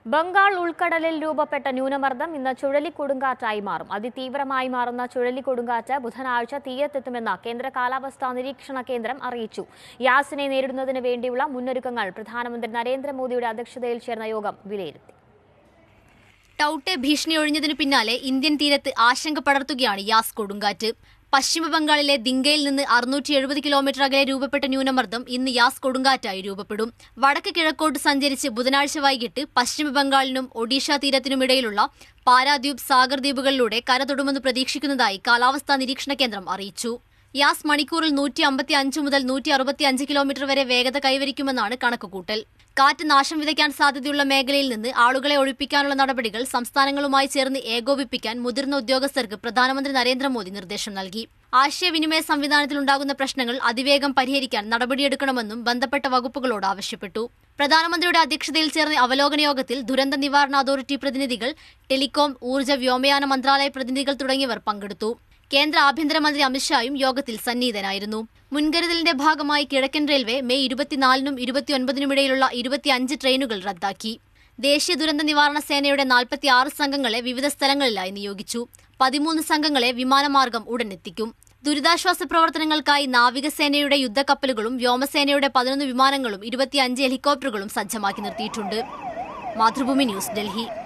ബംഗാൾ ഉൾക്കടലിൽ രൂപപ്പെട്ട ന്യൂനമർദ്ദം ഇന്ന് ചുഴലിക്കൊടുങ്കാറ്റായി മാറും അതിതീവ്രമായി മാറുന്ന ചുഴലിക്കൊടുങ്കാറ്റ് ബുധനാഴ്ച തീരത്തെത്തുമെന്ന് കേന്ദ്ര കാലാവസ്ഥാ നിരീക്ഷണ കേന്ദ്രം അറിയിച്ചു യാസിനെ നേരിടുന്നതിന് വേണ്ടിയുള്ള മുന്നൊരുക്കങ്ങൾ പ്രധാനമന്ത്രി നരേന്ദ്രമോദിയുടെ അധ്യക്ഷതയിൽ ചേർന്ന യോഗം വിലയിരുത്തി ടൌട്ടെ ഭീഷണി ഒഴിഞ്ഞതിനു പിന്നാലെ ഇന്ത്യൻ തീരത്ത് ആശങ്ക പടർത്തുകയാണ് യാസ് കൊടുങ്കാറ്റ് പശ്ചിമ ബംഗാളിലെ ദിങ്കയിൽ നിന്ന് അറുന്നൂറ്റി എഴുപത് കിലോമീറ്റർ അകലെ രൂപപ്പെട്ട ന്യൂനമർദ്ദം ഇന്ന് യാസ് കൊടുങ്കാറ്റായി രൂപപ്പെടും വടക്ക് കിഴക്കോട്ട് സഞ്ചരിച്ച് ബുധനാഴ്ച വൈകിട്ട് പശ്ചിമ ബംഗാളിനും ഒഡീഷ തീരത്തിനുമിടയിലുള്ള പാരാദ്വീപ് സാഗർ ദ്വീപുകളിലൂടെ കരതൊടുമെന്ന് പ്രതീക്ഷിക്കുന്നതായി കാലാവസ്ഥാ നിരീക്ഷണ കേന്ദ്രം അറിയിച്ചു യാസ് മണിക്കൂറിൽ നൂറ്റി അമ്പത്തി അഞ്ച് മുതൽ നൂറ്റി അറുപത്തി അഞ്ച് കിലോമീറ്റർ വരെ വേഗത കൈവരിക്കുമെന്നാണ് കണക്കുകൂട്ടൽ കാറ്റ് നാശം വിതയ്ക്കാൻ സാധ്യതയുള്ള മേഖലയിൽ നിന്ന് ആളുകളെ ഒഴിപ്പിക്കാനുള്ള നടപടികൾ സംസ്ഥാനങ്ങളുമായി ചേർന്ന് ഏകോപിപ്പിക്കാൻ മുതിർന്ന ഉദ്യോഗസ്ഥർക്ക് പ്രധാനമന്ത്രി നരേന്ദ്രമോദി നിർദ്ദേശം നൽകി ആശയവിനിമയ സംവിധാനത്തിലുണ്ടാകുന്ന പ്രശ്നങ്ങൾ അതിവേഗം പരിഹരിക്കാൻ നടപടിയെടുക്കണമെന്നും ബന്ധപ്പെട്ട വകുപ്പുകളോട് ആവശ്യപ്പെട്ടു പ്രധാനമന്ത്രിയുടെ അധ്യക്ഷതയിൽ ചേർന്ന അവലോകന യോഗത്തിൽ ദുരന്ത നിവാരണ അതോറിറ്റി പ്രതിനിധികൾ ടെലികോം ഊർജ്ജ വ്യോമയാന മന്ത്രാലയ പ്രതിനിധികൾ തുടങ്ങിയവർ പങ്കെടുത്തു കേന്ദ്ര ആഭ്യന്തരമന്ത്രി അമിത്ഷായും യോഗത്തിൽ സന്നിഹിതനായിരുന്നു മുൻകരുതലിന്റെ ഭാഗമായി കിഴക്കൻ റെയിൽവേ മെയ് ഇരുപത്തിനാലിനും ഇരുപത്തിയൊൻപതിനുമിടയിലുള്ള ഇരുപത്തിയഞ്ച് ട്രെയിനുകൾ റദ്ദാക്കി ദേശീയ ദുരന്ത നിവാരണ സേനയുടെ നാൽപ്പത്തിയാറ് സംഘങ്ങളെ വിവിധ സ്ഥലങ്ങളിലായി നിയോഗിച്ചു പതിമൂന്ന് സംഘങ്ങളെ വിമാനമാർഗം ഉടൻ എത്തിക്കും ദുരിതാശ്വാസ പ്രവർത്തനങ്ങൾക്കായി നാവികസേനയുടെ യുദ്ധക്കപ്പലുകളും വ്യോമസേനയുടെ പതിനൊന്ന് വിമാനങ്ങളും ഇരുപത്തിയഞ്ച് ഹെലികോപ്റ്ററുകളും സജ്ജമാക്കി നിർത്തിയിട്ടുണ്ട് മാതൃഭൂമി ന്യൂസ് ഡൽഹി